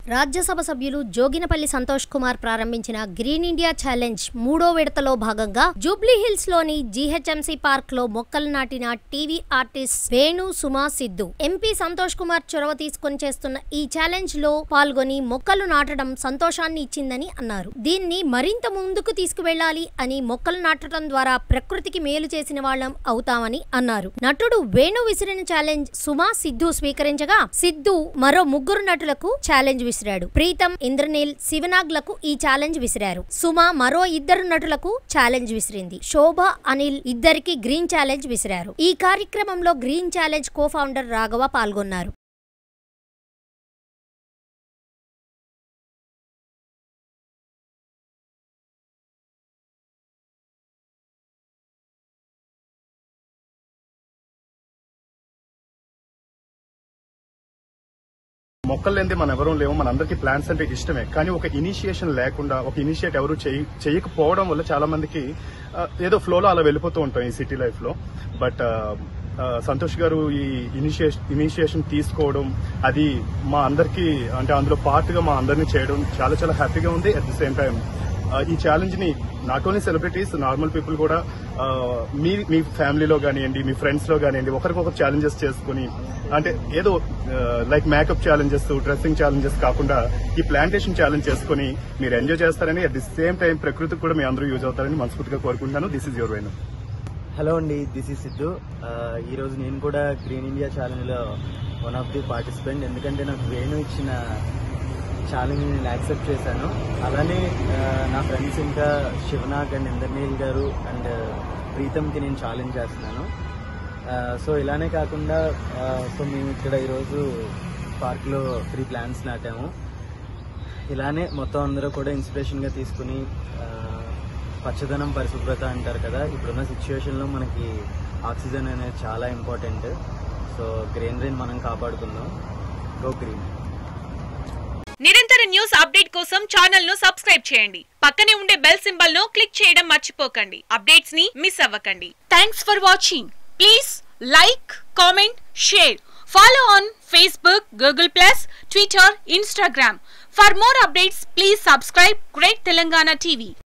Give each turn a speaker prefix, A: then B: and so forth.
A: రాజ్యసభ సభ్యులు జోగినపల్లి సంతోష్ కుమార్ ప్రారంభించిన green India challenge మూడో విడతలో భాగంగా జూబ్లీ హిల్స్ లోని జీహెచ్ఎంసీ పార్క్ లో మొక్కలు నాటిన TV artist Venu Suma Siddhu MP Santhosh Kumar చొరవ తీసుకొని చేస్తున్న ఈ ఛాలెంజ్ లో పాల్గొని మొక్కలు నాటడం సంతోషాన్ని ఇచ్చిందని అన్నారు దీన్ని మరింత ముందుకు తీసుకువెళ్లాలి అని మొక్కలు నాటడం ద్వారా ప్రకృతికి మేలు చేసిన వాళ్ళం అవుతామని అన్నారు నటుడు వేణు విసిరిన ఛాలెంజ్ సుమా సిద్ధు స్వీకరించగా సిద్ధు మరో ముగ్గురు నటులకు ఛాలెంజ్ విసిరాడు ప్రీతం ఇంద్రనీల్ శివనాగ్లకు ఈ ఛాలెంజ్ విసిరారు సుమ మరో ఇద్దరు నటులకు ఛాలెంజ్ విసిరింది శోభ అనిల్ ఇద్దరికి గ్రీన్ ఛాలెంజ్ విసిరారు ఈ కార్యక్రమంలో green challenge co founder Raghava పాల్గొన్నారు
B: మొక్కలు లేనిదే మనం ఎవరూ లేవు మన అందరికీ ప్లాంట్స్ అంటే ఇష్టమే కానీ ఒక ఇనిషియేషన్ లేకుండా ఒక ఇనిషియేట్ ఎవరు చేయ చేయకపోవడం వల్ల చాలా మందికి ఆ, ఏదో ఫ్లోలో అలా వెళ్ళిపోతూ ఉంటాం ఈ సిటీ లైఫ్ లో బట్ సంతోష్ గారు ఈ ఇనిషియేషన్ ఇనిషియేషన్ తీసుకోవడం అది మా అందరికీ అంటే అందులో పార్ట్ గా మా అందరినీ చేయడం చాలా చాలా హ్యాపీగా ఉంది అట్ ది సేమ్ టైం ఈ ఛాలెంజ్ ని not only celebrities normal people కూడా ఆ, మీ మీ ఫ్యామిలీలో కానివ్వండి మీ ఫ్రెండ్స్ లో కానివ్వండి ఒకరికొకరు ఛాలెంజెస్ చేసుకుని అంటే ఏదో like makeup challenges dressing challenges కాకుండా ఈ ప్లాంటేషన్ ఛాలెంజ్ చేసుకుని మీరు ఎంజాయ్ చేస్తారని అట్ ది సేమ్ టైం ప్రకృతికి కూడా మీ అందరూ యూజ్ అవుతారని మనస్ఫూర్తిగా కోరుకుంటున్నాను this is your Venu
C: hello అండి దిస్ ఈజ్ సిద్ధు ఆ, ఈరోజు నేను కూడా గ్రీన్ ఇండియా ఛాలెంజ్లో వన్ ఆఫ్ ది పార్టిసిపెంట్ ఎందుకంటే నాకు వేణు ఇచ్చిన ఛాలెంజ్ నేను యాక్సెప్ట్ చేశాను అలానే ఆ, నా ఫ్రెండ్స్ ఇంకా శివనాగ్ అండ్ ఇంద్రనీల్ గారు అండ్ ప్రీతంకి నేను ఛాలెంజ్ చేస్తున్నాను ఆ, సో ఇలానే కాకుండా ఆ, సో మేము ఇక్కడ ఈరోజు పార్క్లో త్రీ ప్లాంట్స్ నాటాము ఇలానే మొత్తం అందరూ కూడా ఇన్స్పిరేషన్గా తీసుకుని ఆ, పచ్చదనం పరిశుభ్రత అంటారు కదా ఇప్పుడున్న సిచ్యువేషన్లో మనకి ఆక్సిజన్ అనేది చాలా ఇంపార్టెంట్ సో గ్రీనరీని మనం కాపాడుకుందాం గో గ్రీన్
D: నిరంతర న్యూస్ అప్డేట్ కోసం ఛానల్ ను సబ్స్క్రైబ్ చేయండి పక్కనే ఉండే బెల్ సింబల్ ను క్లిక్ చేయడం మర్చిపోకండి అప్డేట్స్ ని మిస్ అవ్వకండి thanks for watching please like comment share follow on Facebook Google plus Twitter Instagram for more updates please subscribe great Telangana TV